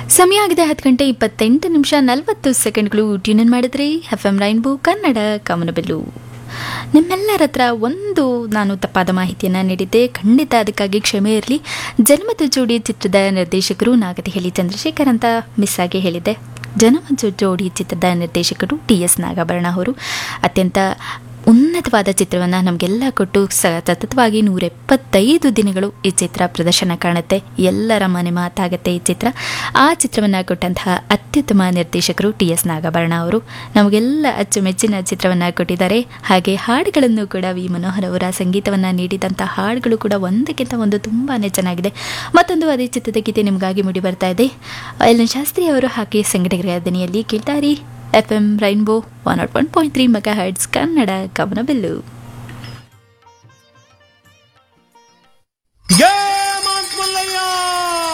ಸಮಯ ಆಗಿದೆ ಹತ್ತು ಗಂಟೆ ಇಪ್ಪತ್ತೆಂಟು ನಿಮಿಷ ನಲವತ್ತು ಸೆಕೆಂಡ್ಗಳು ಟ್ಯೂನ್ ಮಾಡಿದ್ರಿ ಎಫ್ ಎಂ ರೈನ್ಬೋ ಕನ್ನಡ ಕಮನಬೆಲ್ಲು ನಿಮ್ಮೆಲ್ಲರ ಹತ್ರ ಒಂದು ನಾನು ತಪ್ಪಾದ ಮಾಹಿತಿಯನ್ನು ನೀಡಿದ್ದೆ ಖಂಡಿತ ಅದಕ್ಕಾಗಿ ಕ್ಷಮೆ ಇರಲಿ ಜನ್ಮದ ಜೋಡಿ ಚಿತ್ರದ ನಿರ್ದೇಶಕರು ನಾಗತಿಹಳ್ಳಿ ಚಂದ್ರಶೇಖರ್ ಅಂತ ಮಿಸ್ ಆಗಿ ಹೇಳಿದ್ದೆ ಜನಮದ ಜೋಡಿ ಚಿತ್ರದ ನಿರ್ದೇಶಕರು ಟಿ ಎಸ್ ನಾಗಾಭರಣ ಅವರು ಅತ್ಯಂತ ಉನ್ನತವಾದ ಚಿತ್ರವನ್ನು ನಮಗೆಲ್ಲ ಕೊಟ್ಟು ಸತತವಾಗಿ ನೂರ ಎಪ್ಪತ್ತೈದು ದಿನಗಳು ಈ ಚಿತ್ರ ಪ್ರದರ್ಶನ ಕಾಣುತ್ತೆ ಎಲ್ಲರ ಮನೆ ಮಾತಾಗತ್ತೆ ಈ ಚಿತ್ರ ಆ ಚಿತ್ರವನ್ನು ಕೊಟ್ಟಂತಹ ಅತ್ಯುತ್ತಮ ನಿರ್ದೇಶಕರು ಟಿ ಎಸ್ ನಾಗಾಭರಣ ಅವರು ನಮಗೆಲ್ಲ ಅಚ್ಚುಮೆಚ್ಚಿನ ಚಿತ್ರವನ್ನು ಕೊಟ್ಟಿದ್ದಾರೆ ಹಾಗೆ ಹಾಡುಗಳನ್ನು ಕೂಡ ವಿ ಮನೋಹರ್ ಅವರ ಸಂಗೀತವನ್ನು ನೀಡಿದಂಥ ಹಾಡುಗಳು ಕೂಡ ಒಂದಕ್ಕಿಂತ ಒಂದು ತುಂಬಾ ಚೆನ್ನಾಗಿದೆ ಮತ್ತೊಂದು ಅದೇ ಚಿತ್ರದ ಗೀತೆ ನಿಮಗಾಗಿ ಮೂಡಿ ಬರ್ತಾ ಇದೆ ಎಲ್ ಎನ್ ಶಾಸ್ತ್ರಿ ಅವರು ಹಾಕಿ ಸಂಘಟಕರ ದನಿಯಲ್ಲಿ ಕೇಳ್ತಾರಿ F M rainbow one naught one point three megahertz Kannada ಕವನ ಬೆಲ್ಲು